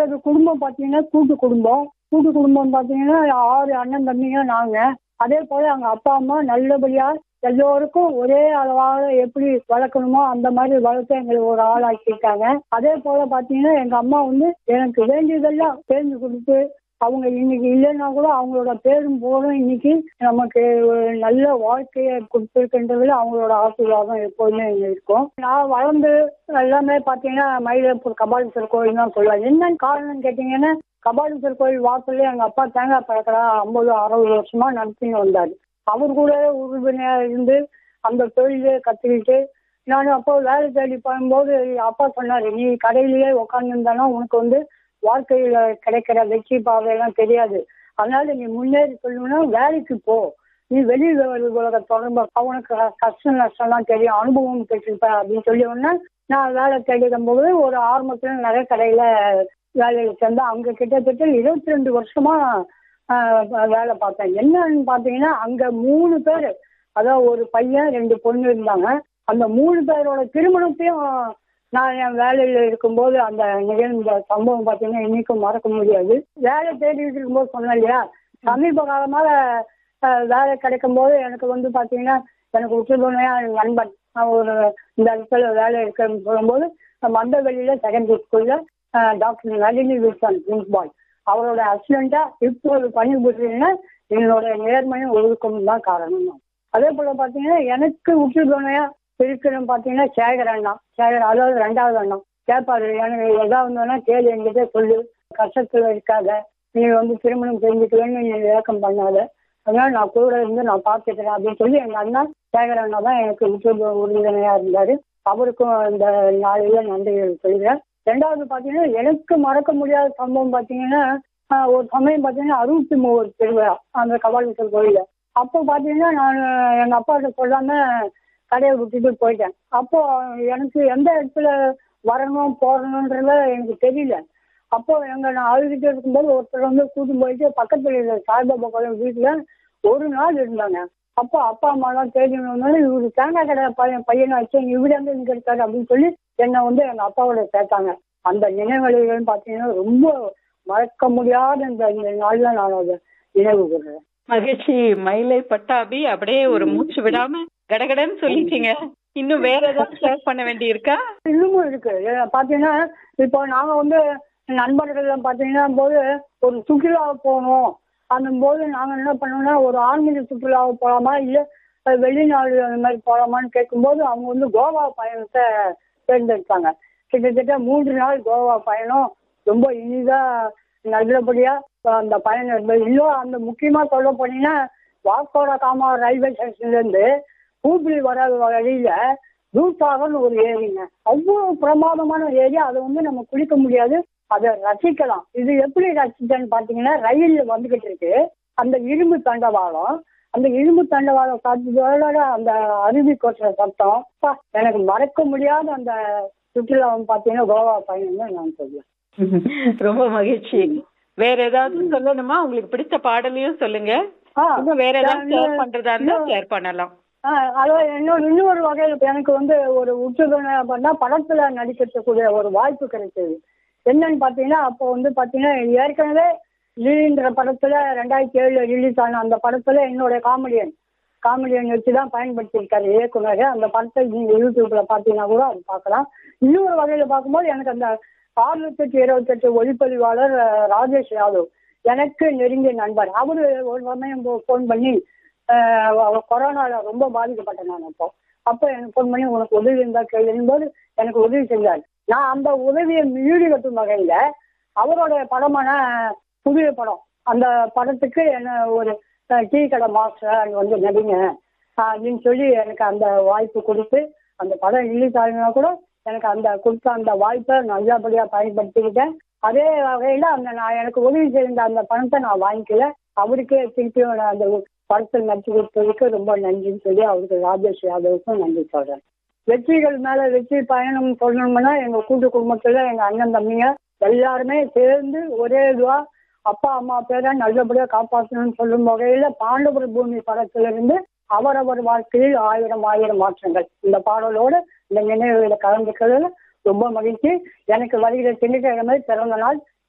எங்களோட குடும்பம் பார்த்தீங்கன்னா கூட்டு குடும்பம் கூட்டு குடும்பம் பார்த்தீங்கன்னா ஆறு அண்ணன் தம்பிங்க நாங்க அதே போல எங்க அப்பா அம்மா நல்லபடியா எல்லோருக்கும் ஒரே அளவாக எப்படி வளர்க்கணுமோ அந்த மாதிரி வளர்த்து எங்களை ஒரு ஆளாக்கிட்டாங்க அதே போல பார்த்தீங்கன்னா எங்க அம்மா வந்து எனக்கு வேண்டியதெல்லாம் தேர்ந்து கொடுத்து அவங்க இன்னைக்கு இல்லைன்னா கூட அவங்களோட பேரும் போதும் இன்னைக்கு நமக்கு ஒரு நல்ல வாழ்க்கையை கொடுத்துருக்கின்றதுல அவங்களோட ஆசீர்வாதம் எப்போதுமே இங்க இருக்கும் நான் வளர்ந்து எல்லாமே பார்த்தீங்கன்னா மயிலாப்பூர் கபாலீஸ்வரர் கோயில் தான் சொல்லுவேன் என்னன்னு காரணம்னு கேட்டீங்கன்னா கபாலீஸ்வரர் கோயில் வாசல்ல எங்க அப்பா தேங்காய் பழக்கடா ஐம்பது அறுபது வருஷமா நடத்தின்னு வந்தாரு அவர் கூட உறுதுணையா இருந்து அந்த தொழிலே கத்துக்கிட்டு நான் அப்போ வேலை தேடி போகும்போது அப்பா சொன்னாரு நீ கடையிலேயே உட்காந்துருந்தானா உனக்கு வந்து வாழ்க்கையில கிடைக்கிற வெற்றி பாதையெல்லாம் தெரியாது அதனால நீ முன்னேறி சொல்லணும்னா வேலைக்கு போ நீ வெளி உலக தொடர்பு அவனுக்கு கஷ்டம் நஷ்டம்லாம் தெரியும் அனுபவம் பெற்றிருப்ப அப்படின்னு சொல்லி உடனே நான் வேலை தேடிக்கும் போது ஒரு ஆரம்பத்துல நிறைய கடையில வேலைக்கு சேர்ந்தேன் அங்க கிட்டத்தட்ட இருபத்தி ரெண்டு வருஷமா ஆஹ், வேலை பார்த்தேன் என்னன்னு பார்த்தீங்கன்னா அங்க மூணு பேர் அதாவது ஒரு பையன் ரெண்டு பொண்ணு இருந்தாங்க அந்த மூணு பேரோட திருமணத்தையும் நான் என் வேலையில இருக்கும்போது அந்த நிகழ்ந்த சம்பவம் பார்த்தீங்கன்னா இன்னைக்கும் மறக்க முடியாது வேலை தேடிட்டு இருக்கும்போது சொன்னேன் இல்லையா சமீப காலமாக அஹ், வேலை கிடைக்கும் போது எனக்கு வந்து பார்த்தீங்கன்னா எனக்கு உற்றுதுணையா என் நண்பன் நான் ஒரு இந்த இடத்துல வேலை இருக்குன்னு சொல்லும்போது மந்தவெளியில செகண்டரி ஸ்கூல்ல டாக்டர் நளினி வில்சன் பிரின்ஸ்பால் அவரோட அசிஸ்டண்டா இப்போது பணிபுரியுன்னா என்னோட நேர்மையும் ஒழுக்கமும் தான் காரணம் அதே போல பார்த்தீங்கன்னா எனக்கு உற்றுதுணையா இருக்கிறன்னு பார்த்தீங்கன்னா சேகர் அண்ணா சேகர் அதாவது ரெண்டாவது அண்ணா கேட்பாரு எனக்கு எதாவது வந்தோன்னா கேள்வி என்கிட்ட சொல்லு கஷ்டத்துல இருக்காத நீ வந்து திருமணம் செஞ்சுக்கலன்னு நீ விளக்கம் பண்ணாத அதனால நான் கூட இருந்து நான் பார்த்துக்கிறேன் அப்படின்னு சொல்லி எங்க அண்ணா சேகர் அண்ணா தான் எனக்கு உற்று உறுதுணையா இருந்தாரு அவருக்கும் இந்த நாளையில நன்றிகள் சொல்கிறேன் ரெண்டாவது பார்த்தீங்கன்னா எனக்கு மறக்க முடியாத சம்பவம் பார்த்தீங்கன்னா ஆஹ், ஒரு சமயம் பார்த்தீங்கன்னா அறுபத்தி மூணு திருவிழா அந்த கபாலீஸ்வரர் கோயில அப்போ பார்த்தீங்கன்னா நான் எங்க அப்பாட்ட சொல்லாம கடையை விட்டுட்டு போயிட்டேன் அப்போ எனக்கு எந்த இடத்துல வரணும் போறணுன்றத எனக்கு தெரியல அப்போ எங்க நான் அழுதுகிட்டு இருக்கும்போது ஒருத்தர் வந்து கூட்டி போயிட்டு பக்கத்துல இருந்த சாய்பாபா கோயில் வீட்டுல ஒரு நாள் இருந்தாங்க அப்போ அப்பா அம்மாலாம் தேடினோம்னால இவரு தேங்காய் கடை பையன் பையனாச்சு இவரு எங்க இங்க இருக்காரு அப்படின்னு சொல்லி என்னை வந்து எங்க அப்பாவோட சேர்த்தாங்க அந்த நினைவுகள் பார்த்தீங்கன்னா ரொம்ப மறக்க முடியாத இந்த இந்த நாள்ல நான் அதை நினைவு கூறுறேன் மகிழ்ச்சி மயிலை பட்டாபி அப்படியே ஒரு மூச்சு விடாம கடகடன்னு சொல்லிட்டீங்க இன்னும் வேற ஏதாவது ஷேர் பண்ண வேண்டி இருக்கா இன்னமும் இருக்கு ஏ- பாத்தீங்கன்னா இப்போ நாங்க வந்து நண்பர்கள் பாத்தீங்கன்னா போது ஒரு சுற்றுலா போகணும் அந்த போது நாங்க என்ன பண்ணோம்னா ஒரு ஆன்மீக சுற்றுலா போலாமா இல்ல அஹ், வெளிநாடு அந்த மாதிரி போலாமான்னு கேட்கும்போது அவங்க வந்து கோவா பயணத்தை தேர்ந்தெடுத்தாங்க கிட்டத்தட்ட மூன்று நாள் கோவா பயணம் ரொம்ப இனிதா நல்லபடியா அந்த பயணம் இருந்தது இன்னும் அந்த முக்கியமா சொல்ல போனீங்கன்னா வாஸ்கோட காமா ரயில்வே ஸ்டேஷன்ல இருந்து ஹூப்ளி வர வழியில தூசாகர்னு ஒரு ஏரிங்க அவ்வளவு பிரமாதமான ஏரியா அதை வந்து நம்ம குளிக்க முடியாது அதை ரசிக்கலாம் இது எப்படி ரசிச்சேன்னு பாத்தீங்கன்னா ரயில் வந்துகிட்டு இருக்கு அந்த இரும்பு தண்டவாளம் அந்த இரும்பு தண்டவாளம் காற்றோட அந்த அருவி கொட்டுற சத்தம் அப்பா, எனக்கு மறக்க முடியாத அந்த சுற்றுலாவும் பாத்தீங்கன்னா கோவா பயணம் தான் நான் சொல்லுவேன் ரொம்ப மகிழ்ச்சி வேற ஏதாவது சொல்லணுமா உங்களுக்கு பிடித்த பாடலையும் சொல்லுங்க ஆ, இன்னும் வேற ஏதாவது நான் ஷேர் பண்றதா இருந்தா இன்னும் ஷேர் பண்ணலாம் ஆ, அதாவது இன்னொரு இன்னொரு வகையில் எனக்கு வந்து ஒரு உற்றுதுணை பண்ணா படத்துல நடிக்கக்கூடிய ஒரு வாய்ப்பு கிடைச்சது என்னன்னு பார்த்தீங்கன்னா அப்போ வந்து பார்த்தீங்கன்னா ஏற்கனவே லீன்ற படத்துல ரெண்டாயிரத்தி ஏழுல ரிலீஸ் ஆன அந்த படத்துல என்னுடைய காமெடியன் காமெடியன் வச்சு தான் பயன்படுத்தியிருக்காரு இயக்குனர் அந்த படத்தை நீங்க யூடியூப்ல பார்த்தீங்கன்னா கூட அது பார்க்கலாம் இன்னொரு வகையில பார்க்கும்போது எனக்கு அந்த ஆறு லட்சத்தி இருபத்தெட்டு ஒளிப்பதிவாளர் அஹ், ராஜேஷ் யாதவ் எனக்கு நெருங்கிய நண்பர் அவரு ஒரு சமயம் ஃபோன் பண்ணி ஆஹ் அவ- கொரோனால ரொம்ப பாதிக்கப்பட்டேன் நான் அப்போ அப்போ எனக்கு ஃபோன் பண்ணி உனக்கு உதவி இருந்தா கேளும்போது எனக்கு உதவி செஞ்சார் நான் அந்த உதவியை ஈடுகட்டும் வகையில அவரோட படமான புதிய படம் அந்த படத்துக்கு என்ன ஒரு அஹ், டீ கடை மாஸ்டர் அங்க வந்து நடிங்க ஆஹ், அப்படின்னு சொல்லி எனக்கு அந்த வாய்ப்பு கொடுத்து அந்த படம் ரிலீஸ் ஆகினா கூட எனக்கு அந்த கொடுத்த அந்த வாய்ப்பை நல்லபடியா பயன்படுத்திக்கிட்டேன் அதே வகையில அந்த நான் எனக்கு உதவி செய்த அந்த பணத்தை நான் வாங்கிக்கல அவருக்கே திருப்பியும் நான் அந்த படத்தில் நடிச்சு கொடுத்ததுக்கு ரொம்ப நன்றின்னு சொல்லி அவருக்கு ராஜேஷ் யாதவுக்கும் நன்றி சொல்றேன் வெற்றிகள் மேல வெற்றி பயணம் சொல்லணும்னா எங்க கூட்டு குடும்பத்துல எங்க அண்ணன் தம்பிங்க எல்லாருமே சேர்ந்து ஒரே இதுவா அப்பா அம்மா பேரை நல்லபடியா காப்பாற்றணும்னு சொல்லும் வகையில பாண்டவர் பூமி படத்துல இருந்து அவரவர் வாழ்க்கையில் ஆயிரம் ஆயிரம் மாற்றங்கள் இந்த பாடலோடு இந்த நினைவுகளை கலந்துக்கிறதுல ரொம்ப மகிழ்ச்சி எனக்கு வருகிற திங்கட்கிழமை பிறந்த நாள்